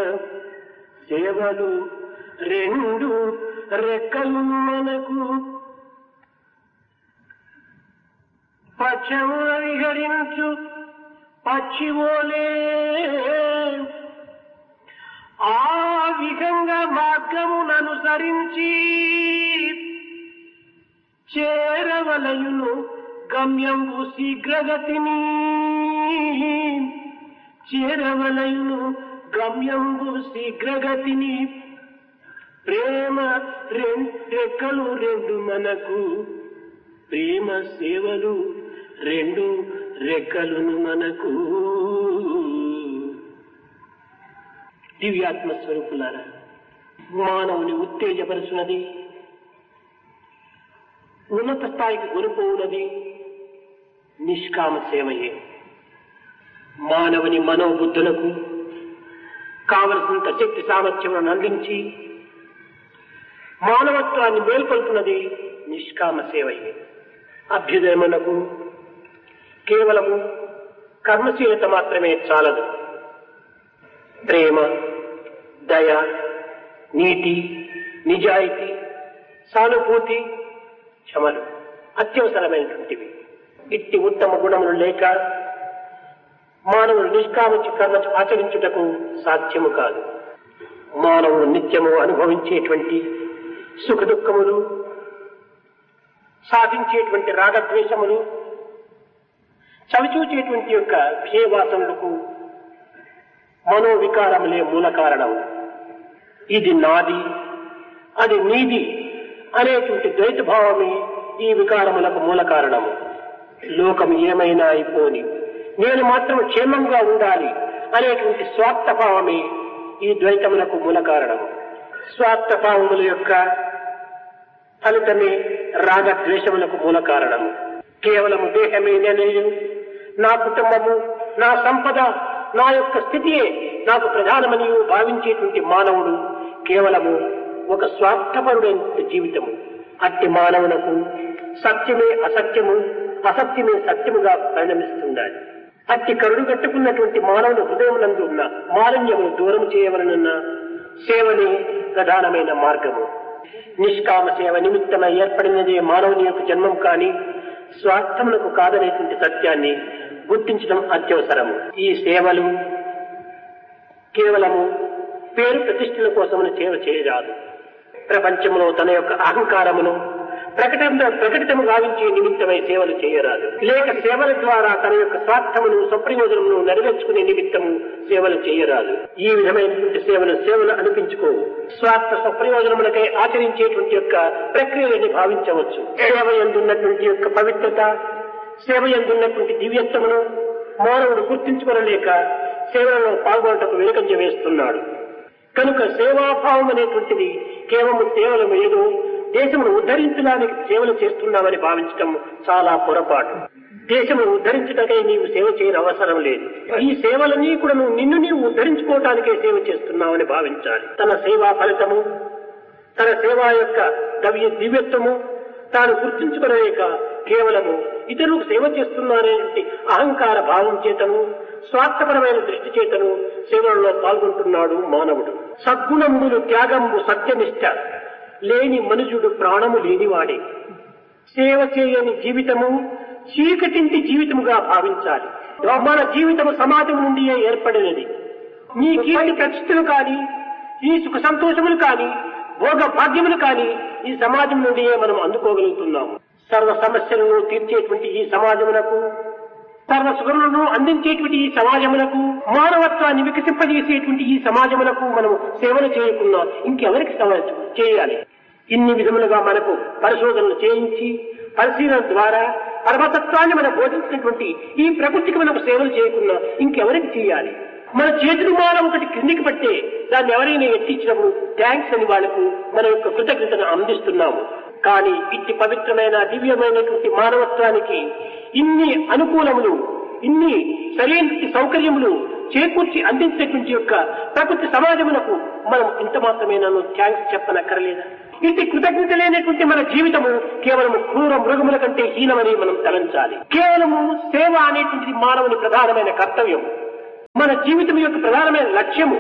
సేవలు రెండు రెక్కలు మనకు పక్షము విహరించు పక్షివోలే ఆ విధంగా మార్గమును అనుసరించి చేరవలయును గమ్యంబు శీఘ్రగతిని చేరవలయును గమ్యంబు శీఘ్రగతిని ప్రేమ రెం- రెక్కలు రెండు మనకు ప్రేమ సేవలు రెండు రెక్కలును మనకు దివ్యాత్మ స్వరూపులారా మానవుని ఉత్తేజపరుచున్నది ఉన్నత స్థాయికి కొనుకోవున్నది నిష్కామ సేవయే మానవుని మనోబుద్ధులకు కావలసినంత శక్తి సామర్థ్యములను అందించి మానవత్వాన్ని మేల్కొల్పున్నది నిష్కామ సేవయే అభ్యుదయమునకు కేవలము కర్మశీలత మాత్రమే చాలదు ప్రేమ దయ నీతి నిజాయితీ సానుభూతి క్షమలు అత్యవసరమైనటువంటివి ఇట్టి ఉత్తమ గుణములు లేక మానవుడు నిష్కామించి కర్మ ఆచరించుటకు సాధ్యము కాదు మానవుడు నిత్యము అనుభవించేటువంటి సుఖ దుఃఖములు సాధించేటువంటి రాగద్వేషములు చవిచూచేటువంటి యొక్క విషయవాసములకు మనోవికారములే మూల కారణం ఇది నాది అది నీది అనేటువంటి ద్వైత భావమే ఈ వికారములకు మూల కారణము లోకం ఏమైనా అయిపోని నేను మాత్రం క్షేమంగా ఉండాలి అనేటువంటి స్వార్థ భావమే ఈ ద్వైతములకు మూల కారణము స్వార్థ భావముల యొక్క ఫలితమే రాగద్వేషములకు మూల కారణము కేవలము దేహమే నేను నా కుటుంబము నా సంపద నా యొక్క స్థితియే నాకు ప్రధానమని భావించేటువంటి మానవుడు కేవలము ఒక స్వార్థపరుడైన జీవితము అట్టి మానవునకు సత్యమే అసత్యము అసత్యమే సత్యముగా పరిణమిస్తుండాలి అట్టి కరుడు కట్టుకున్నటువంటి మానవుని హృదయమునందు ఉన్న మాలిన్యము దూరం చేయవలనన్న సేవనే ప్రధానమైన మార్గము నిష్కామ సేవ నిమిత్తమై ఏర్పడినదే మానవుని యొక్క జన్మం కాని స్వార్థములకు కాదనేటువంటి సత్యాన్ని గుర్తించడం అత్యవసరము ఈ సేవలు కేవలము పేరు ప్రతిష్టల కోసమును సేవ చేయరాదు ప్రపంచంలో తన యొక్క అహంకారమును ప్రకటన ప్రకటితము గావించే నిమిత్తమై సేవలు చేయరాదు లేక సేవల ద్వారా తన యొక్క స్వార్థమును స్వప్రయోజనమును నెరవేర్చుకునే నిమిత్తము సేవలు చేయరాదు ఈ విధమైనటువంటి సేవలు సేవలు అనిపించుకోవు స్వార్థ స్వప్రయోజనములకై ఆచరించేటువంటి యొక్క ప్రక్రియలని భావించవచ్చు సేవ ఎందున్నటువంటి యొక్క పవిత్రత సేవ ఎందున్నటువంటి దివ్యత్వమును మానవుడు గుర్తించుకోలేక సేవలలో పాల్గొనటకు వెనుకంజ వేస్తున్నాడు కనుక సేవాభావం అనేటువంటిది కేవలం కేవలం ఏదో దేశమును ఉద్ధరించడానికి సేవలు చేస్తున్నామని భావించటం చాలా పొరపాటు దేశమును ఉద్ధరించటకై నీవు సేవ చేయని అవసరం లేదు ఈ సేవలన్నీ కూడా నువ్వు నిన్ను నీవు ఉద్ధరించుకోవటానికే సేవ చేస్తున్నావని భావించాలి తన సేవా ఫలితము తన సేవా యొక్క దవ్య దివ్యత్వము తాను గుర్తించుకోలేక కేవలము ఇతరులకు సేవ చేస్తున్నారనే అహంకార భావం చేతను స్వార్థపరమైన దృష్టి చేతను సేవలలో పాల్గొంటున్నాడు మానవుడు సద్గుణములు త్యాగంబు సత్యనిష్ట లేని మనుజుడు ప్రాణము లేనివాడే సేవ చేయని జీవితము చీకటింటి జీవితముగా భావించాలి మన జీవితము సమాజం నుండియే ఏర్పడినది నీ కీర్తి ప్రతిష్టలు కాని ఈ సుఖ సంతోషములు కాని భోగ భాగ్యములు కాని ఈ సమాజం నుండియే మనం అందుకోగలుగుతున్నాము సర్వ సమస్యలను తీర్చేటువంటి ఈ సమాజమునకు సర్వ సుఖములను అందించేటువంటి ఈ సమాజములకు మానవత్వాన్ని వికసింపజేసేటువంటి ఈ సమాజములకు మనము సేవలు చేయకున్నా ఇంకెవరికి సేవ చేయాలి ఇన్ని విధములుగా మనకు పరిశోధనలు చేయించి పరిశీలన ద్వారా పరమతత్వాన్ని మనం బోధించినటువంటి ఈ ప్రకృతికి మనకు సేవలు చేయకున్నా ఇంకెవరికి చేయాలి మన చేతులు మానం ఒకటి క్రిందికి పట్టే దాన్ని ఎవరైనా ఎత్తించినప్పుడు థ్యాంక్స్ అని వాళ్లకు మన యొక్క కృతజ్ఞతను అందిస్తున్నాము కానీ ఇట్టి పవిత్రమైన దివ్యమైనటువంటి మానవత్వానికి ఇన్ని అనుకూలములు ఇన్ని సరైన సౌకర్యములు చేకూర్చి అందించేటువంటి యొక్క ప్రకృతి సమాజములకు మనం ఇంత మాత్రమేనను థ్యాంక్స్ చెప్పనక్కర్లేదా ఇంటి కృతజ్ఞత లేనటువంటి మన జీవితము కేవలం క్రూర మృగముల కంటే హీనమని మనం తలంచాలి కేవలము సేవ అనేటువంటిది మానవుని ప్రధానమైన కర్తవ్యం మన జీవితం యొక్క ప్రధానమైన లక్ష్యము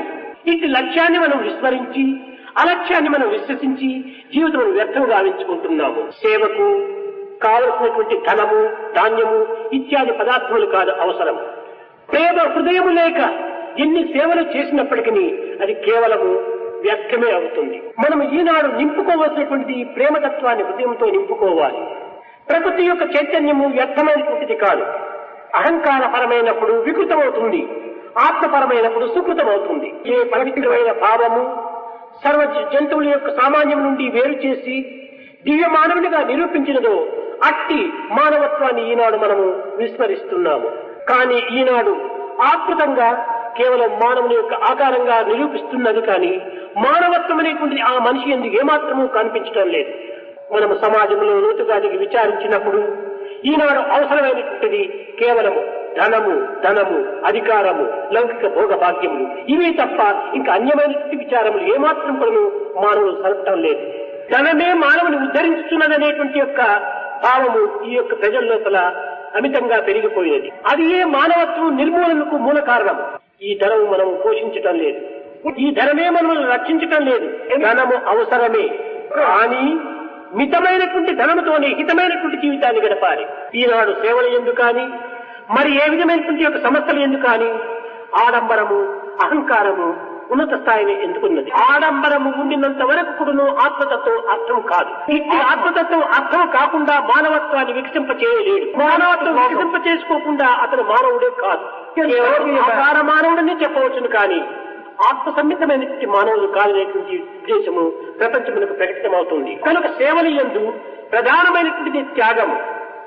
ఇంటి లక్ష్యాన్ని మనం విస్మరించి అలక్ష్యాన్ని మనం విశ్వసించి జీవితం వ్యర్థం గావించుకుంటున్నాము సేవకు కావలసినటువంటి ధనము ధాన్యము ఇత్యాది పదార్థములు కాదు అవసరం ప్రేమ హృదయము లేక ఎన్ని సేవలు చేసినప్పటికీ అది కేవలము వ్యర్థమే అవుతుంది మనం ఈనాడు నింపుకోవలసినటువంటిది ఈ ప్రేమతత్వాన్ని హృదయంతో నింపుకోవాలి ప్రకృతి యొక్క చైతన్యము వ్యర్థమైనటువంటిది కాదు అహంకారపరమైనప్పుడు వికృతమవుతుంది ఆత్మపరమైనప్పుడు సుకృతమవుతుంది ఏ పవిత్రమైన భావము సర్వ జంతువుల యొక్క సామాన్యం నుండి వేరు చేసి దివ్య మానవునిగా నిరూపించినదో అట్టి మానవత్వాన్ని ఈనాడు మనము విస్మరిస్తున్నాము కానీ ఈనాడు ఆకృతంగా కేవలం మానవుని యొక్క ఆకారంగా నిరూపిస్తున్నది కానీ మానవత్వం అనేటువంటి ఆ మనిషి ఎందుకు ఏమాత్రమూ కనిపించడం లేదు మనము సమాజంలో లోతుగా దిగి విచారించినప్పుడు ఈనాడు అవసరమైనటువంటిది కేవలము ధనము ధనము అధికారము లౌకిక భోగ భాగ్యములు ఇవే తప్ప ఇంకా అన్యమైనటువంటి విచారములు ఏమాత్రం కూడా మానవులు సరపటం లేదు ధనమే మానవుని ఉద్ధరించుతున్నదనేటువంటి యొక్క భావము ఈ యొక్క ప్రజల లోపల అమితంగా పెరిగిపోయినది అది ఏ మానవత్వం నిర్మూలనకు మూల కారణం ఈ ధనము మనం పోషించటం లేదు ఈ ధనమే మనల్ని రక్షించటం లేదు ధనము అవసరమే కానీ మితమైనటువంటి ధనముతోనే హితమైనటువంటి జీవితాన్ని గడపాలి ఈనాడు సేవలు ఎందుకు కానీ మరి ఏ విధమైనటువంటి యొక్క సమస్యలు ఎందుకు కానీ ఆడంబరము అహంకారము ఉన్నత స్థాయిని ఎందుకున్నది ఆడంబరము ఉండినంత వరకు కూడాను ఆత్మతత్వం అర్థం కాదు ఇట్టి ఆత్మతత్వం అర్థం కాకుండా మానవత్వాన్ని వికసింప చేయలేడు మానవత్వం వికసింప చేసుకోకుండా అతను మానవుడే కాదు కేవలం ఆకార మానవుడని చెప్పవచ్చును కానీ ఆత్మ సమ్మితమైనటువంటి మానవులు కాదనేటువంటి ఉద్దేశము ప్రపంచములకు ప్రకటితమవుతుంది కనుక సేవలు ఎందు ప్రధానమైనటువంటిది త్యాగము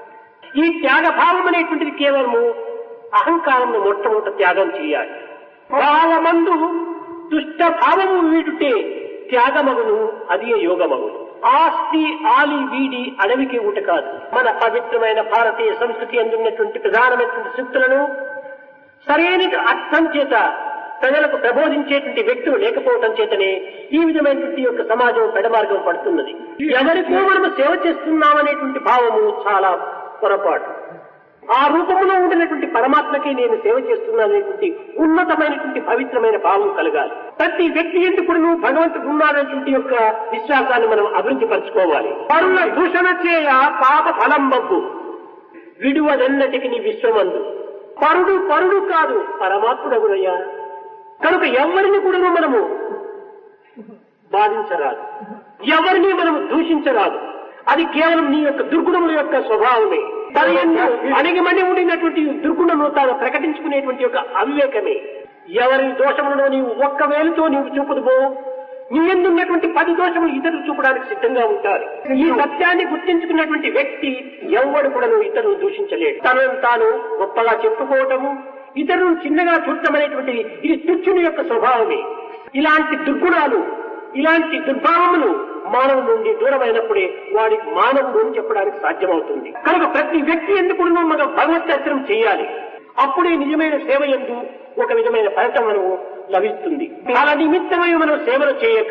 ఈ త్యాగ భావం అనేటువంటిది కేవలము అహంకారంను మొట్టమొదట త్యాగం చేయాలి భావమందు దుష్ట భావము వీడుటే త్యాగమగును అది యోగమగును ఆస్తి ఆలి వీడి అడవికి ఊట కాదు మన పవిత్రమైన భారతీయ సంస్కృతి అందున్నటువంటి ప్రధానమైనటువంటి శక్తులను సరైన అర్థం చేత ప్రజలకు ప్రబోధించేటువంటి వ్యక్తులు లేకపోవటం చేతనే ఈ విధమైనటువంటి యొక్క సమాజం పెడమార్గం పడుతున్నది ఎవరికో మనము సేవ చేస్తున్నామనేటువంటి భావము చాలా పొరపాటు ఆ రూపంలో ఉండినటువంటి పరమాత్మకి నేను సేవ చేస్తున్నాననేటువంటి ఉన్నతమైనటువంటి పవిత్రమైన భావం కలగాలి ప్రతి వ్యక్తి ఎందుకు భగవంతుడు ఉన్నాడనేటువంటి యొక్క విశ్వాసాన్ని మనం అభివృద్ధి పరచుకోవాలి పరుల దూషణ చేయ పాప ఫలం బగ్గు విడువదెన్నటికి నీ విశ్వమందు పరుడు పరుడు కాదు పరమాత్ముడగునయ్యా కనుక ఎవరిని కూడా మనము బాధించరాదు ఎవరిని మనము దూషించరాదు అది కేవలం నీ యొక్క దుర్గుణముల యొక్క స్వభావమే తన ఎందు అణిగిమణి ఉండినటువంటి దుర్గుణమును తాను ప్రకటించుకునేటువంటి యొక్క అవివేకమే ఎవరి దోషములను నీవు ఒక్క వేలుతో నీవు చూపుదుబో నీ ఎందున్నటువంటి పది దోషములు ఇతరులు చూపడానికి సిద్ధంగా ఉంటారు ఈ సత్యాన్ని గుర్తించుకున్నటువంటి వ్యక్తి ఎవడు కూడా నువ్వు ఇతరులు దూషించలేడు తనను తాను గొప్పగా చెప్పుకోవటము ఇతరులను చిన్నగా చూడటం అనేటువంటిది ఇది తుచ్చుని యొక్క స్వభావమే ఇలాంటి దుర్గుణాలు ఇలాంటి దుర్భావములు మానవు నుండి దూరమైనప్పుడే వాడి మానవుడు అని చెప్పడానికి సాధ్యమవుతుంది కనుక ప్రతి వ్యక్తి ఎందుకు మనం భగవత్ దర్శనం చేయాలి అప్పుడే నిజమైన సేవ ఎందు ఒక విధమైన ఫలితం మనము లభిస్తుంది అలా నిమిత్తమై మనం సేవలు చేయక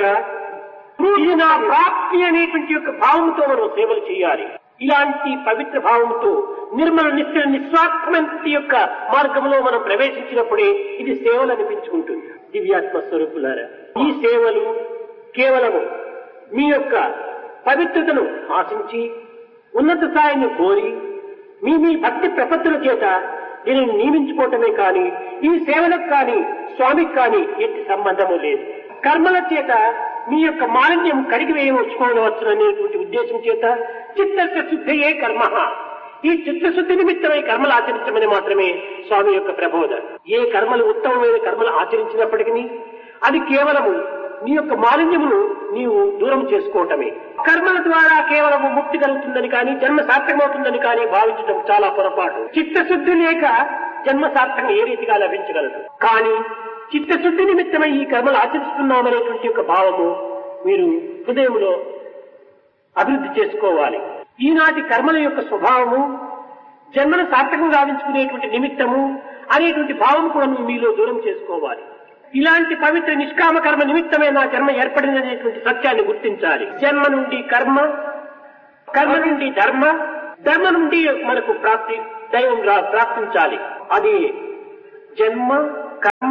ఇది నా ప్రాప్తి అనేటువంటి యొక్క భావంతో మనం సేవలు చేయాలి ఇలాంటి పవిత్ర భావంతో నిర్మల నిశ్చల నిస్వార్థమైన యొక్క మార్గంలో మనం ప్రవేశించినప్పుడే ఇది సేవలు అనిపించుకుంటుంది దివ్యాత్మ స్వరూపులారా ఈ సేవలు కేవలము మీ యొక్క పవిత్రతను ఆశించి ఉన్నత స్థాయిని కోరి మీ మీ భక్తి ప్రపత్తుల చేత దీనిని నియమించుకోవటమే కానీ ఈ సేవలకు కానీ స్వామికి కానీ ఎట్టి సంబంధము లేదు కర్మల చేత మీ యొక్క మాలిన్యం కడిగి వేయవచ్చుకోవచ్చు అనేటువంటి ఉద్దేశం చేత చిత్త శుద్ధయే కర్మ ఈ చిత్తశుద్ధి నిమిత్తమై కర్మలు ఆచరించమని మాత్రమే స్వామి యొక్క ప్రబోధ ఏ కర్మలు ఉత్తమమైన కర్మలు ఆచరించినప్పటికీ అది కేవలము నీ యొక్క మాలిన్యమును నీవు దూరం చేసుకోవటమే కర్మల ద్వారా కేవలం ముక్తి కలుగుతుందని కానీ జన్మ సార్థకమవుతుందని కానీ భావించడం చాలా పొరపాటు చిత్తశుద్ధి లేక జన్మ సార్థకం ఏ రీతిగా లభించగలదు కానీ చిత్తశుద్ధి నిమిత్తమై ఈ కర్మలు ఆచరిస్తున్నామనేటువంటి యొక్క భావము మీరు హృదయంలో అభివృద్ధి చేసుకోవాలి ఈనాటి కర్మల యొక్క స్వభావము జన్మను సార్థకం గావించుకునేటువంటి నిమిత్తము అనేటువంటి భావం కూడా మీలో దూరం చేసుకోవాలి ఇలాంటి పవిత్ర నిష్కామ కర్మ నిమిత్తమే నా జన్మ ఏర్పడిందనేటువంటి సత్యాన్ని గుర్తించాలి జన్మ నుండి కర్మ కర్మ నుండి ధర్మ ధర్మ నుండి మనకు ప్రాప్తి దైవం రా- ప్రాప్తించాలి అది జన్మ కర్మ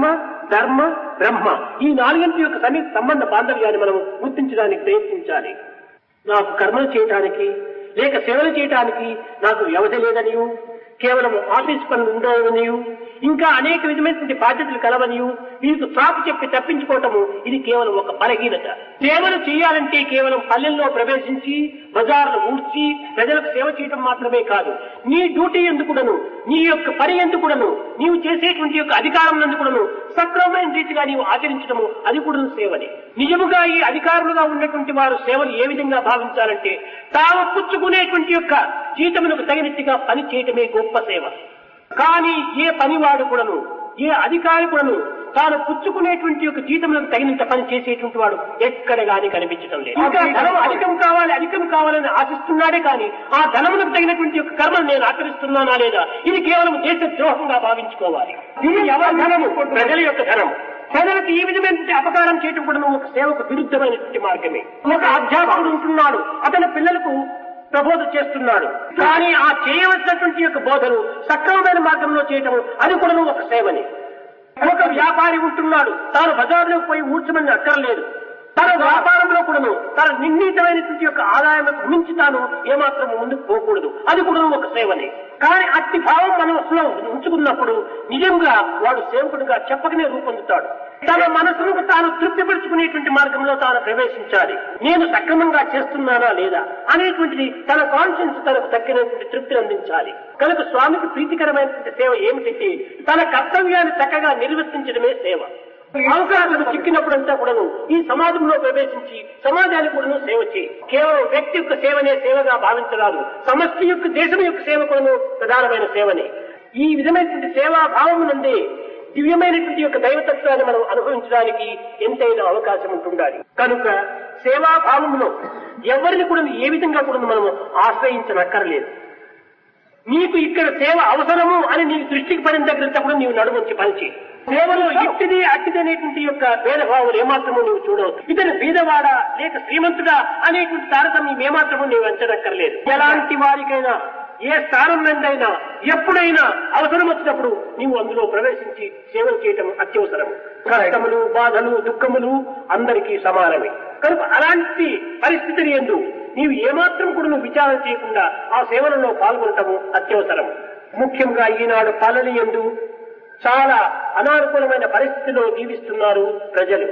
ధర్మ బ్రహ్మ ఈ నాలుగింటి యొక్క సన్నిహిత సంబంధ బాంధవ్యాన్ని మనం గుర్తించడానికి ప్రయత్నించాలి నాకు కర్మలు చేయటానికి లేక సేవలు చేయటానికి నాకు వ్యవధి లేదనియు కేవలం ఆఫీస్ పనులు ఉండవనియు ఇంకా అనేక విధమైనటువంటి బాధ్యతలు కలవనియు వీరికి ట్రాప్ చెప్పి తప్పించుకోవటము ఇది కేవలం ఒక బలహీనత సేవలు చేయాలంటే కేవలం పల్లెల్లో ప్రవేశించి బజార్లు ఊడ్చి ప్రజలకు సేవ చేయటం మాత్రమే కాదు నీ డ్యూటీ ఎందుకుడను నీ యొక్క పని ఎందుకుడను నీవు చేసేటువంటి యొక్క అధికారం ఎందుకుడను సక్రమమైన రీతిగా నీవు ఆచరించడము అది కూడా సేవని నిజముగా ఈ అధికారులుగా ఉన్నటువంటి వారు సేవలు ఏ విధంగా భావించాలంటే తాము పుచ్చుకునేటువంటి యొక్క జీతమునకు తగినట్టుగా పని చేయటమే గొప్ప సేవ కానీ ఏ పనివాడు కూడాను ఏ అధికారి కూడాను తాను పుచ్చుకునేటువంటి యొక్క జీతములకు తగినంత పని చేసేటువంటి వాడు ఎక్కడ గాని కనిపించడం లేదు ఇంకా ధనం అధికం కావాలి అధికం కావాలని ఆశిస్తున్నాడే కానీ ఆ ధనములకు తగినటువంటి యొక్క కర్మను నేను ఆచరిస్తున్నానా లేదా ఇది కేవలం దేశ ద్రోహంగా భావించుకోవాలి ఇది ఎవరి ధనము ప్రజల యొక్క ధనము ప్రజలకు ఈ విధమైన అపకారం చేయటం కూడా ఒక సేవకు విరుద్ధమైనటువంటి మార్గమే ఒక అధ్యాపకుడు ఉంటున్నాడు అతని పిల్లలకు ప్రబోధ చేస్తున్నాడు కానీ ఆ చేయవలసినటువంటి యొక్క బోధను సక్రమమైన మార్గంలో చేయటం అది కూడా ఒక సేవని ఒక వ్యాపారి ఉంటున్నాడు తాను బజార్లోకి పోయి ఊడ్చమని అక్కర్లేదు తన వ్యాపారంలో కూడాను తన నిర్ణీతమైనటువంటి యొక్క ఆదాయం మించి తాను ఏమాత్రం ముందుకు పోకూడదు అది కూడా ఒక సేవనే కానీ అట్టి భావం మనసులో ఉంచుకున్నప్పుడు నిజంగా వాడు సేవకుడిగా చెప్పకనే రూపొందుతాడు తన మనసును తాను తృప్తిపరుచుకునేటువంటి మార్గంలో తాను ప్రవేశించాలి నేను సక్రమంగా చేస్తున్నానా లేదా అనేటువంటిది తన కాన్షియన్స్ తనకు తగ్గినటువంటి తృప్తిని అందించాలి కనుక స్వామికి ప్రీతికరమైనటువంటి సేవ ఏమిటంటే తన కర్తవ్యాన్ని చక్కగా నిర్వర్తించడమే సేవ అవకాశం చిక్కినప్పుడంతా కూడాను ఈ సమాజంలో ప్రవేశించి సమాజానికి కూడాను సేవ చేయి కేవలం వ్యక్తి యొక్క సేవనే సేవగా భావించరాదు సమష్టి యొక్క దేశం యొక్క సేవ కూడాను ప్రధానమైన సేవనే ఈ విధమైనటువంటి సేవా భావమునందే దివ్యమైనటువంటి యొక్క దైవతత్వాన్ని మనం అనుభవించడానికి ఎంతైనా అవకాశం ఉంటుండాలి కనుక సేవా భావములో ఎవరిని కూడా ఏ విధంగా కూడా మనము ఆశ్రయించనక్కర్లేదు నీకు ఇక్కడ సేవ అవసరము అని నీకు దృష్టికి పడిన దగ్గర కూడా నీవు నడుమంచి పనిచేయి సేవలో ఇట్టిది అట్టిది అనేటువంటి యొక్క భేదభావం ఏమాత్రము నువ్వు చూడవచ్చు ఇతను బీదవాడా లేక శ్రీమంతుడా అనేటువంటి తారతమ్యం ఏమాత్రము నీవు ఎంచనక్కర్లేదు ఎలాంటి వారికైనా ఏ స్థానం నుండైనా ఎప్పుడైనా అవసరం వచ్చినప్పుడు నీవు అందులో ప్రవేశించి సేవలు చేయటం అత్యవసరం కష్టములు బాధలు దుఃఖములు అందరికీ సమానమే కనుక అలాంటి పరిస్థితిని ఎందు నీవు ఏమాత్రం కూడా నువ్వు విచారణ చేయకుండా ఆ సేవలలో పాల్గొనటము అత్యవసరం ముఖ్యంగా ఈనాడు పాలన ఎందు చాలా అనానుకూలమైన పరిస్థితిలో జీవిస్తున్నారు ప్రజలు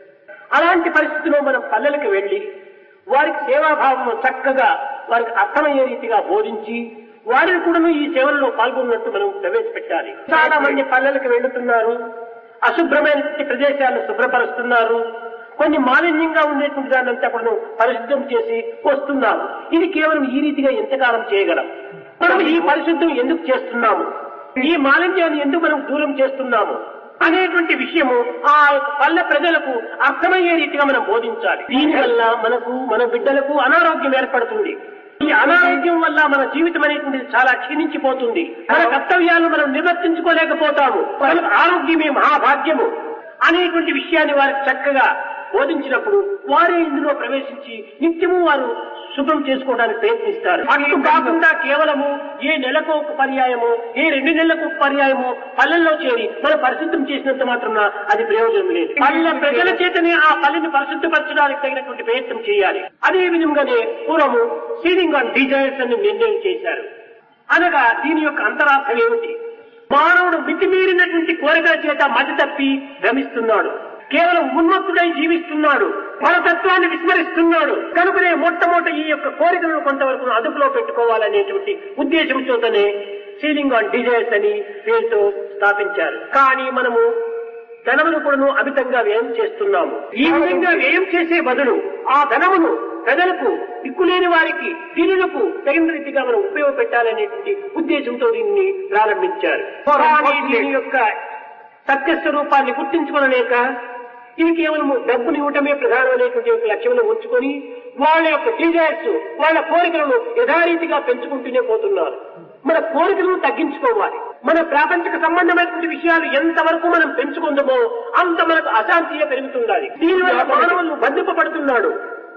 అలాంటి పరిస్థితిలో మనం పల్లెలకు వెళ్లి వారికి సేవాభావం చక్కగా వారికి అర్థమయ్యే రీతిగా బోధించి వారిని కూడా ఈ సేవలలో పాల్గొన్నట్టు మనం ప్రవేశపెట్టాలి చాలా మంది పల్లెలకు వెళ్తున్నారు అశుభ్రమైన ప్రదేశాలను శుభ్రపరుస్తున్నారు కొన్ని మాలిన్యంగా ఉండేటువంటి దాన్ని అంతా కూడా పరిశుద్ధం చేసి వస్తున్నారు ఇది కేవలం ఈ రీతిగా ఎంతకాలం చేయగలం మనం ఈ పరిశుద్ధం ఎందుకు చేస్తున్నాము ఈ మాలిన్యాన్ని ఎందుకు మనం దూరం చేస్తున్నాము అనేటువంటి విషయము ఆ యొక్క పల్లె ప్రజలకు అర్థమయ్యే రీతిగా మనం బోధించాలి దీనివల్ల మనకు మన బిడ్డలకు అనారోగ్యం ఏర్పడుతుంది ఈ అనారోగ్యం వల్ల మన జీవితం అనేటువంటిది చాలా క్షీణించిపోతుంది మన కర్తవ్యాలను మనం నిర్వర్తించుకోలేకపోతాము మనకు ఆరోగ్యమే మహాభాగ్యము అనేటువంటి విషయాన్ని వారికి చక్కగా బోధించినప్పుడు వారే ఇందులో ప్రవేశించి నిత్యము వారు శుభ్రం చేసుకోవడానికి ప్రయత్నిస్తారు అట్లు కాకుండా కేవలము ఏ నెలకు ఒక పర్యాయము ఏ రెండు నెలలకు ఒక పర్యాయము పల్లెల్లో చేరి మనం పరిశుద్ధం చేసినంత మాత్రం అది ప్రయోజనం లేదు పల్లె ప్రజల చేతనే ఆ పల్లెని పరిశుద్ధపరచడానికి తగినటువంటి ప్రయత్నం చేయాలి అదే విధంగానే పూర్వము సీలింగ్ ఆన్ డిజైర్స్ అని నిర్ణయం చేశారు అనగా దీని యొక్క అంతరార్థం ఏమిటి మానవుడు మితిమీరినటువంటి కోరికల చేత మతి తప్పి భ్రమిస్తున్నాడు కేవలం ఉన్మత్తుడై జీవిస్తున్నాడు మన తత్వాన్ని విస్మరిస్తున్నాడు కనుకనే మొట్టమొదటి ఈ యొక్క కోరికలను కొంతవరకు అదుపులో పెట్టుకోవాలనేటువంటి ఉద్దేశంతోనే సీలింగ్ ఆన్ డిజైర్స్ అని పేరుతో స్థాపించారు కానీ మనము ధనమును కూడాను అమితంగా వ్యయం చేస్తున్నాము ఈ విధంగా వ్యయం చేసే బదులు ఆ ధనమును ప్రజలకు దిక్కులేని వారికి దీనులకు తగిన రీతిగా మనం ఉపయోగపెట్టాలనేటువంటి ఉద్దేశంతో దీన్ని ప్రారంభించారు కానీ దీని యొక్క సత్యస్వరూపాన్ని గుర్తించుకోలేక ఇది కేవలం డబ్బుని ఇవ్వటమే ప్రధానమైనటువంటి ఒక లక్ష్యంలో ఉంచుకొని వాళ్ళ యొక్క డిజైర్స్ వాళ్ళ కోరికలను యథారీతిగా పెంచుకుంటూనే పోతున్నారు మన కోరికలను తగ్గించుకోవాలి మన ప్రాపంచిక సంబంధమైనటువంటి విషయాలు ఎంతవరకు మనం పెంచుకుందామో అంత మనకు అశాంతిగా పెరుగుతుండాలి దీనివల్ల మానవులు బంధింపబడుతున్నాడు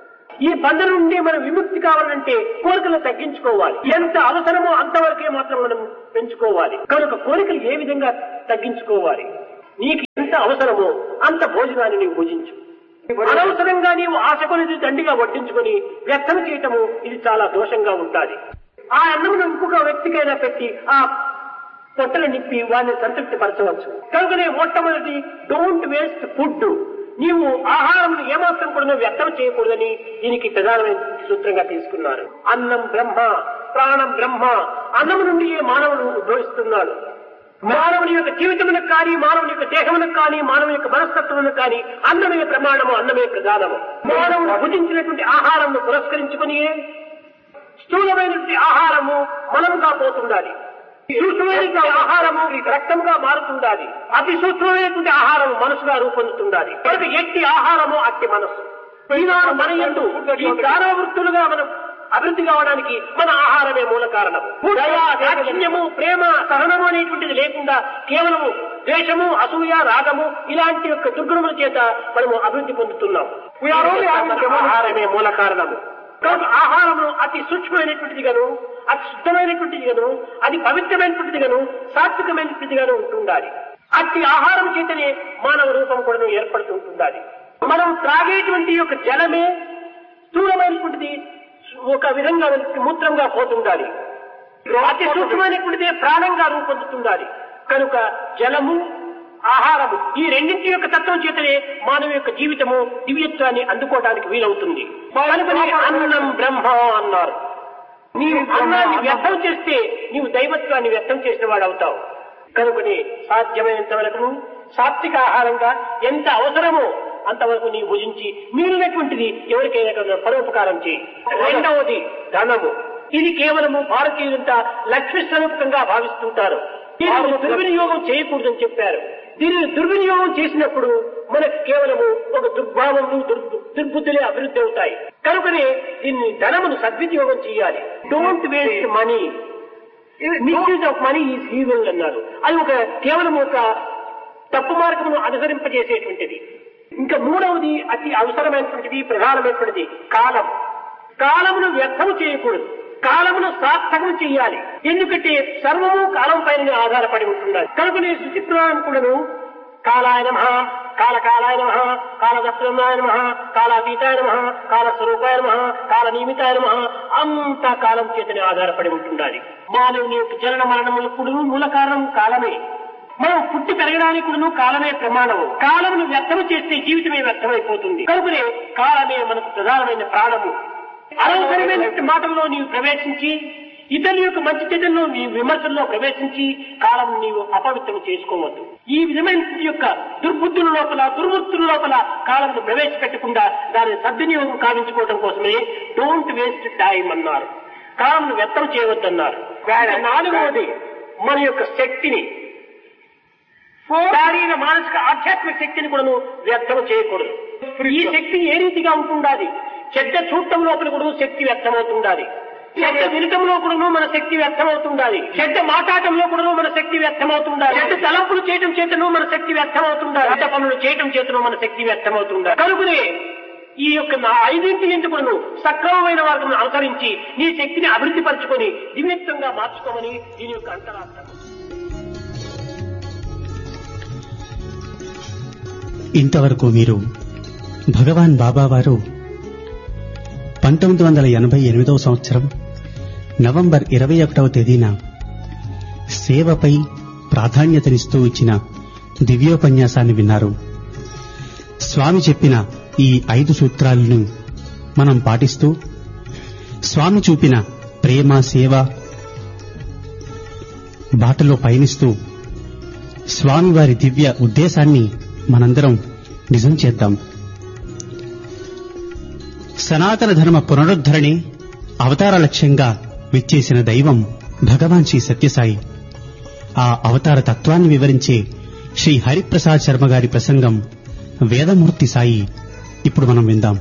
ఈ బంధం నుండి మనం విముక్తి కావాలంటే కోరికలు తగ్గించుకోవాలి ఎంత అవసరమో అంతవరకే మాత్రం మనం పెంచుకోవాలి కనుక కోరికలు ఏ విధంగా తగ్గించుకోవాలి నీకు ఎంత అవసరమో అంత భోజనాన్ని నీవు భుజించు అనవసరంగా నీవు ఆశ కొనిది దండిగా వడ్డించుకొని వ్యర్థం చేయటము ఇది చాలా దోషంగా ఉంటాది ఆ అన్నమును ఇంకొక వ్యక్తికైనా పెట్టి ఆ పొట్టలు నిప్పి వారిని సంతృప్తి పరచవచ్చు కనుకనే మొట్టమొదటి డోంట్ వేస్ట్ ఫుడ్ నీవు ఆహారం ఏమాత్రం కూడా వ్యర్థం చేయకూడదని దీనికి ప్రధానమైన సూత్రంగా తీసుకున్నారు అన్నం బ్రహ్మ ప్రాణం బ్రహ్మ అన్నము నుండి ఏ మానవుడు ఉద్భవిస్తున్నాడు మానవుని యొక్క జీవితమునకు కానీ మానవుని యొక్క దేహమునకు కానీ మానవుని యొక్క మనస్తత్వమునకు కానీ అన్నమే ప్రమాణము అన్నమే ప్రధానము మానవుడు భుజించినటువంటి ఆహారంను పురస్కరించుకుని స్థూలమైనటువంటి ఆహారము మలముగా పోతుండాలి సూక్ష్మమైనటువంటి ఆహారము రక్తముగా మారుతుండాలి అతి సూక్ష్మమైనటువంటి ఆహారము మనసుగా రూపొందుతుండాలి కనుక ఎట్టి ఆహారము అట్టి మనస్సు ఈనాడు మన ఎందు ఈ దానవ వృత్తులుగా మనం అభివృద్ధి కావడానికి మన ఆహారమే మూల కారణం దయా దాక్షిణ్యము ప్రేమ సహనము అనేటువంటిది లేకుండా కేవలము ద్వేషము అసూయ రాగము ఇలాంటి యొక్క దుర్గుణముల చేత మనము అభివృద్ధి పొందుతున్నాం మన ఆహారమే మూల కారణము కాబట్టి ఆహారము అతి సూక్ష్మమైనటువంటిది గాను అతి శుద్ధమైనటువంటిది గాను అది పవిత్రమైనటువంటిది గాను సాత్వికమైనటువంటిది గాను ఉంటుండాలి అట్టి ఆహారం చేతనే మానవ రూపం కూడా ఏర్పడుతూ ఉంటుండాలి మనం త్రాగేటువంటి యొక్క జలమే స్థూలమైనటువంటిది ఒక విధంగా మూత్రంగా పోతుండాలి అతి సూక్ష్మమైనటువంటిదే ప్రాణంగా రూపొందుతుండాలి కనుక జలము ఆహారము ఈ రెండింటి యొక్క తత్వం చేతనే మానవ యొక్క జీవితము దివ్యత్వాన్ని అందుకోవడానికి వీలవుతుంది కనుకనే అన్నం బ్రహ్మ అన్నారు నీవు అన్నాన్ని వ్యర్థం చేస్తే నీవు దైవత్వాన్ని వ్యర్థం చేసిన వాడు అవుతావు కనుకనే సాధ్యమైనంత వరకు సాత్విక ఆహారంగా ఎంత అవసరమో అంతవరకు నీవు భుజించి మిగిలినటువంటిది ఎవరికైనా కనుక పరోపకారం చేయి రెండవది ధనము ఇది కేవలము భారతీయులంతా లక్ష్మి స్వరూపకంగా భావిస్తుంటారు దీనిని దుర్వినియోగం చేయకూడదని చెప్పారు దీనిని దుర్వినియోగం చేసినప్పుడు మనకు కేవలము ఒక దుర్భావములు దుర్బుద్ధులే అభివృద్ధి అవుతాయి కనుకనే దీన్ని ధనమును సద్వినియోగం చేయాలి don't waste money misuse of money is evil అన్నారు అది ఒక కేవలం ఒక తప్పు మార్గమును అనుసరింపజేసేటువంటిది ఇంకా మూడవది అతి అవసరమైనటువంటిది ప్రధానమైనటువంటిది కాలం కాలమును వ్యర్థము చేయకూడదు కాలమును సార్థకం చేయాలి ఎందుకంటే సర్వము కాలం పైన ఆధారపడి ఉంటున్నారు కనుకనే శుచిప్రాణం కూడాను కాలాయ నమ కాల కాలాయ నమ కాలదత్తున్నాయ నమ కాలాతీతాయ నమ కాల స్వరూపాయ నమ కాల నియమితాయ నమ అంత కాలం చేతనే ఆధారపడి ఉంటుండాలి మానవుని యొక్క జనన మరణములకు మూల కారణం కాలమే మనం పుట్టి పెరగడానికి కూడా కాలమే ప్రమాణము కాలమును వ్యర్థము చేస్తే జీవితమే వ్యర్థమైపోతుంది కనుకనే కాలమే మనకు ప్రధానమైన ప్రాణము అనవసరమైన మాటల్లో నీవు ప్రవేశించి ఇతరుల యొక్క మంచి చెడ్డల్లో నీ విమర్శల్లో ప్రవేశించి కాలం నీవు అపవిత్రం చేసుకోవద్దు ఈ విధమైన యొక్క దుర్బుద్ధుల లోపల దుర్వృత్తుల లోపల కాలంను ప్రవేశపెట్టకుండా దాని సద్వినియోగం కావించుకోవడం కోసమే డోంట్ వేస్ట్ టైం అన్నారు కాలంను వ్యర్థం చేయవద్దన్నారు నాలుగవది మన యొక్క శక్తిని శారీర మానసిక ఆధ్యాత్మిక శక్తిని కూడా వ్యర్థం చేయకూడదు ఈ శక్తి ఏ రీతిగా ఉంటుండాలి చెడ్డ చూడటం లోపల కూడా శక్తి వ్యర్థమవుతుండాలి చెడ్డ వినటంలో కూడా మన శక్తి వ్యర్థమవుతుండాలి చెడ్డ మాట్లాడటంలో కూడా మన శక్తి వ్యర్థమవుతుండాలి చెడ్డ తలంపులు చేయటం చేతను మన శక్తి వ్యర్థమవుతుండాలి చెడ్డ పనులు చేయటం చేతను మన శక్తి వ్యర్థమవుతుండాలి కనుకనే ఈ యొక్క నా ఐదింటి ఎందుకును సక్రమమైన వారిని అనుసరించి నీ శక్తిని అభివృద్ధి పరచుకొని దివ్యక్తంగా మార్చుకోమని దీని యొక్క అంతరార్థం ఇంతవరకు మీరు భగవాన్ బాబా వారు పంతొమ్మిది వందల ఎనభై ఎనిమిదవ సంవత్సరం నవంబర్ ఇరవై ఒకటవ తేదీన సేవపై ప్రాధాన్యతనిస్తూ ఇచ్చిన దివ్యోపన్యాసాన్ని విన్నారు స్వామి చెప్పిన ఈ ఐదు సూత్రాలను మనం పాటిస్తూ స్వామి చూపిన ప్రేమ సేవ బాటలో పయనిస్తూ స్వామివారి దివ్య ఉద్దేశాన్ని మనందరం నిజం చేద్దాం సనాతన ధర్మ పునరుద్ధరణే అవతార లక్ష్యంగా విచ్చేసిన దైవం భగవాన్ శ్రీ సత్యసాయి ఆ అవతార తత్వాన్ని వివరించే శ్రీ హరిప్రసాద్ శర్మ గారి ప్రసంగం వేదమూర్తి సాయి ఇప్పుడు మనం విందాం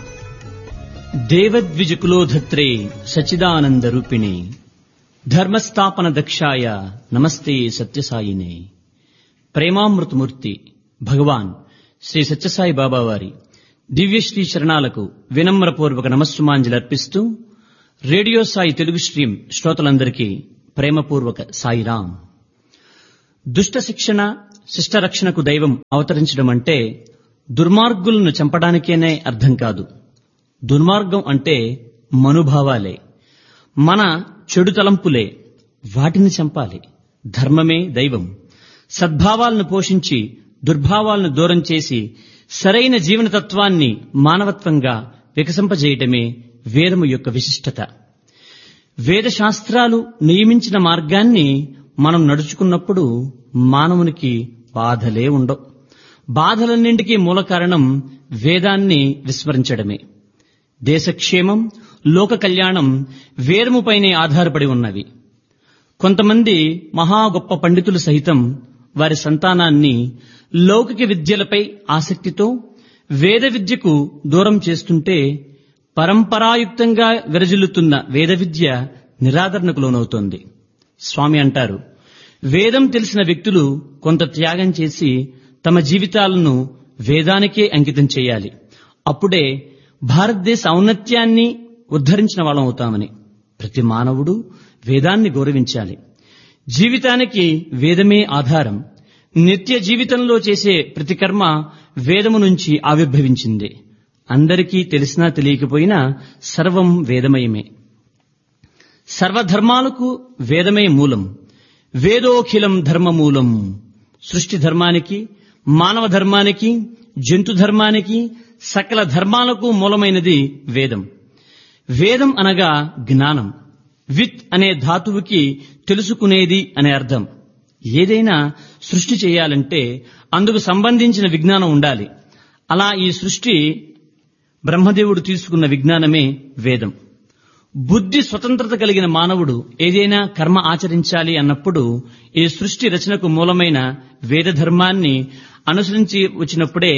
దేవద్విజకులోధత్రే సచిదానంద రూపిణే ధర్మస్థాపన దక్షాయ నమస్తే సత్యసాయినే ప్రేమామృతమూర్తి భగవాన్ శ్రీ సత్యసాయి బాబా వారి దివ్యశ్రీ చరణాలకు వినమ్రపూర్వక నమస్సుమాంజలి అర్పిస్తూ రేడియో సాయి తెలుగు స్ట్రీమ్ శ్రోతలందరికీ ప్రేమపూర్వక సాయిరాం దుష్ట శిక్షణ శిష్టరక్షణకు దైవం అవతరించడం అంటే దుర్మార్గులను చంపడానికేనే అర్థం కాదు దుర్మార్గం అంటే మనుభావాలే మన చెడు తలంపులే వాటిని చంపాలి ధర్మమే దైవం సద్భావాలను పోషించి దుర్భావాలను దూరం చేసి సరైన జీవన తత్వాన్ని మానవత్వంగా వికసింపజేయటమే వేదము యొక్క విశిష్టత వేద శాస్త్రాలు నియమించిన మార్గాన్ని మనం నడుచుకున్నప్పుడు మానవునికి బాధలే ఉండవు బాధలన్నింటికీ మూల కారణం వేదాన్ని విస్మరించడమే దేశక్షేమం లోక కళ్యాణం వేదముపైనే ఆధారపడి ఉన్నవి కొంతమంది మహా గొప్ప పండితులు సహితం వారి సంతానాన్ని లౌకిక విద్యలపై ఆసక్తితో వేద విద్యకు దూరం చేస్తుంటే పరంపరాయుక్తంగా విరజిల్లుతున్న వేద విద్య నిరాదరణకు లోనవుతోంది స్వామి అంటారు వేదం తెలిసిన వ్యక్తులు కొంత త్యాగం చేసి తమ జీవితాలను వేదానికే అంకితం చేయాలి అప్పుడే భారతదేశ ఔన్నత్యాన్ని ఉద్ధరించిన వాళ్ళం అవుతామని ప్రతి మానవుడు వేదాన్ని గౌరవించాలి జీవితానికి వేదమే ఆధారం నిత్య జీవితంలో చేసే ప్రతి కర్మ వేదము నుంచి ఆవిర్భవించింది అందరికీ తెలిసినా తెలియకపోయినా సర్వం వేదమయమే సర్వధర్మాలకు వేదమే మూలం వేదోఖిలం ధర్మమూలం సృష్టి ధర్మానికి మానవ ధర్మానికి జంతు ధర్మానికి సకల ధర్మాలకు మూలమైనది వేదం వేదం అనగా జ్ఞానం విత్ అనే ధాతువుకి తెలుసుకునేది అనే అర్థం ఏదైనా సృష్టి చేయాలంటే అందుకు సంబంధించిన విజ్ఞానం ఉండాలి అలా ఈ సృష్టి బ్రహ్మదేవుడు తీసుకున్న విజ్ఞానమే వేదం బుద్ధి స్వతంత్రత కలిగిన మానవుడు ఏదైనా కర్మ ఆచరించాలి అన్నప్పుడు ఈ సృష్టి రచనకు మూలమైన వేద ధర్మాన్ని అనుసరించి వచ్చినప్పుడే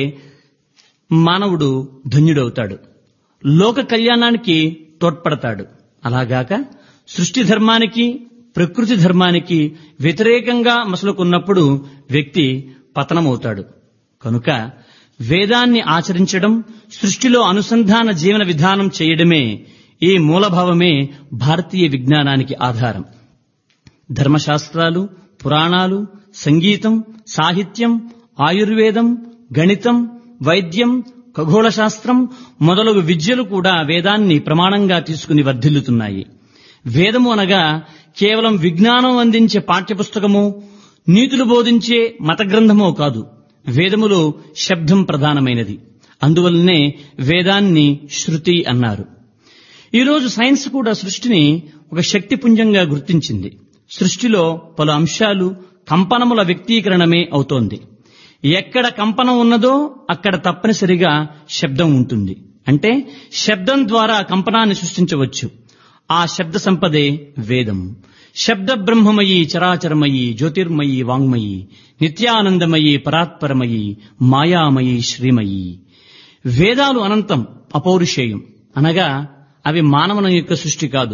మానవుడు ధన్యుడవుతాడు లోక కళ్యాణానికి తోడ్పడతాడు అలాగాక సృష్టి ధర్మానికి ప్రకృతి ధర్మానికి వ్యతిరేకంగా మసలుకున్నప్పుడు వ్యక్తి పతనమవుతాడు కనుక వేదాన్ని ఆచరించడం సృష్టిలో అనుసంధాన జీవన విధానం చేయడమే ఈ మూలభావమే భారతీయ విజ్ఞానానికి ఆధారం ధర్మశాస్త్రాలు పురాణాలు సంగీతం సాహిత్యం ఆయుర్వేదం గణితం వైద్యం ఖగోళ శాస్త్రం మొదలగు విద్యలు కూడా వేదాన్ని ప్రమాణంగా తీసుకుని వర్ధిల్లుతున్నాయి వేదము అనగా కేవలం విజ్ఞానం అందించే పాఠ్యపుస్తకము నీతులు బోధించే మత గ్రంథమో కాదు వేదములో శబ్దం ప్రధానమైనది అందువల్లనే వేదాన్ని శృతి అన్నారు ఈరోజు సైన్స్ కూడా సృష్టిని ఒక శక్తిపుంజంగా గుర్తించింది సృష్టిలో పలు అంశాలు కంపనముల వ్యక్తీకరణమే అవుతోంది ఎక్కడ కంపనం ఉన్నదో అక్కడ తప్పనిసరిగా శబ్దం ఉంటుంది అంటే శబ్దం ద్వారా కంపనాన్ని సృష్టించవచ్చు ఆ శబ్ద సంపదే వేదం శబ్ద బ్రహ్మమయి చరాచరమయి జ్యోతిర్మయి వాంగ్మయి నిత్యానందమయి పరాత్పరమయి మాయామయి శ్రీమయి వేదాలు అనంతం అపౌరుషేయం అనగా అవి మానవుని యొక్క సృష్టి కాదు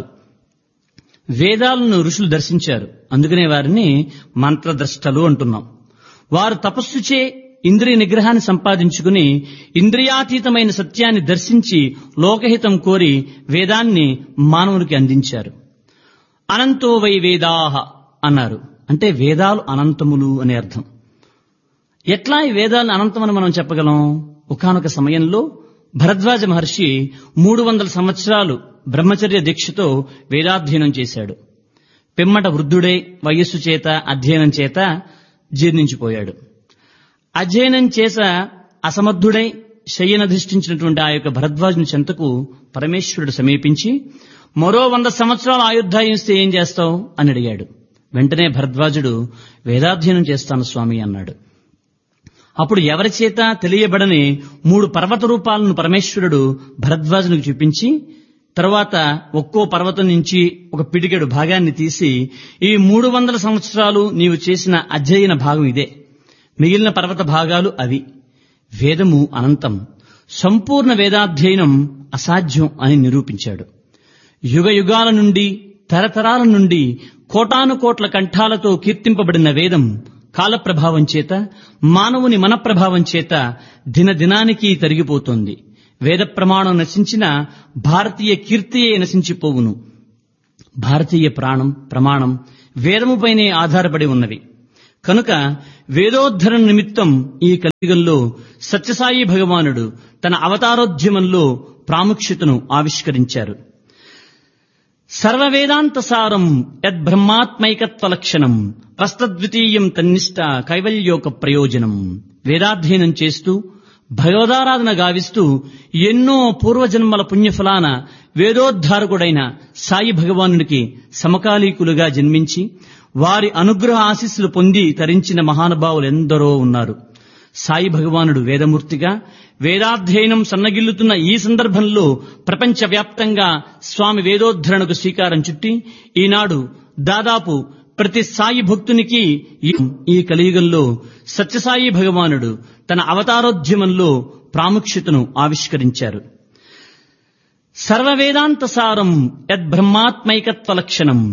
వేదాలను ఋషులు దర్శించారు అందుకనే వారిని మంత్రద్రష్టలు అంటున్నాం వారు తపస్సుచే ఇంద్రియ నిగ్రహాన్ని సంపాదించుకుని ఇంద్రియాతీతమైన సత్యాన్ని దర్శించి లోకహితం కోరి వేదాన్ని మానవునికి అందించారు అనంతో వై వేదాహ అన్నారు అంటే వేదాలు అనంతములు అనే అర్థం ఎట్లా ఈ వేదాలను అనంతమని మనం చెప్పగలం ఒకనొక సమయంలో భరద్వాజ మహర్షి మూడు వందల సంవత్సరాలు బ్రహ్మచర్య దీక్షతో వేదాధ్యయనం చేశాడు పిమ్మట వృద్ధుడై వయస్సు చేత అధ్యయనం చేత జీర్ణించిపోయాడు అధ్యయనం చేస అసమర్థుడై శయ్యనధిష్ఠించినటువంటి ఆ యొక్క భరద్వాజుని చెంతకు పరమేశ్వరుడు సమీపించి మరో వంద సంవత్సరాలు ఆయుర్దాయిస్తే ఏం చేస్తావు అని అడిగాడు వెంటనే భరద్వాజుడు వేదాధ్యయనం చేస్తాను స్వామి అన్నాడు అప్పుడు ఎవరి చేత తెలియబడని మూడు పర్వత రూపాలను పరమేశ్వరుడు భరద్వాజునికి చూపించి తరువాత ఒక్కో పర్వతం నుంచి ఒక పిడికెడు భాగాన్ని తీసి ఈ మూడు వందల సంవత్సరాలు నీవు చేసిన అధ్యయన భాగం ఇదే మిగిలిన పర్వత భాగాలు అవి వేదము అనంతం సంపూర్ణ వేదాధ్యయనం అసాధ్యం అని నిరూపించాడు యుగ యుగాల నుండి తరతరాల నుండి కోటాను కోట్ల కంఠాలతో కీర్తింపబడిన వేదం కాలప్రభావం చేత మానవుని మన ప్రభావం చేత దినదినానికి తరిగిపోతోంది వేద ప్రమాణం నశించిన భారతీయ కీర్తియే నశించిపోవును భారతీయ ప్రాణం ప్రమాణం వేదముపైనే ఆధారపడి ఉన్నవి కనుక వేదోద్ధరణ నిమిత్తం ఈ కలియుగంలో సత్యసాయి భగవానుడు తన అవతారోద్యమంలో ప్రాముఖ్యతను ఆవిష్కరించారు సర్వవేదాంత సారం యద్బ్రహ్మాత్మైకత్వ లక్షణం ప్రస్తద్వితీయం తన్నిష్ట కైవల్యోక ప్రయోజనం వేదాధ్యయనం చేస్తూ భగవదారాధన గావిస్తూ ఎన్నో పూర్వజన్మల పుణ్యఫలాన వేదోద్ధారకుడైన సాయి భగవానుడికి సమకాలీకులుగా జన్మించి వారి అనుగ్రహ ఆశీస్సులు పొంది తరించిన మహానుభావులు ఎందరో ఉన్నారు సాయి భగవానుడు వేదమూర్తిగా వేదాధ్యయనం సన్నగిల్లుతున్న ఈ సందర్భంలో ప్రపంచవ్యాప్తంగా స్వామి వేదోద్ధరణకు శ్రీకారం చుట్టి ఈనాడు దాదాపు ప్రతి సాయి భక్తునికి ఈ- ఈ కలియుగంలో సత్యసాయి భగవానుడు తన అవతారోద్యమంలో ప్రాముఖ్యతను ఆవిష్కరించారు సర్వవేదాంత సారం యద్బ్రహ్మాత్మైకత్వ లక్షణం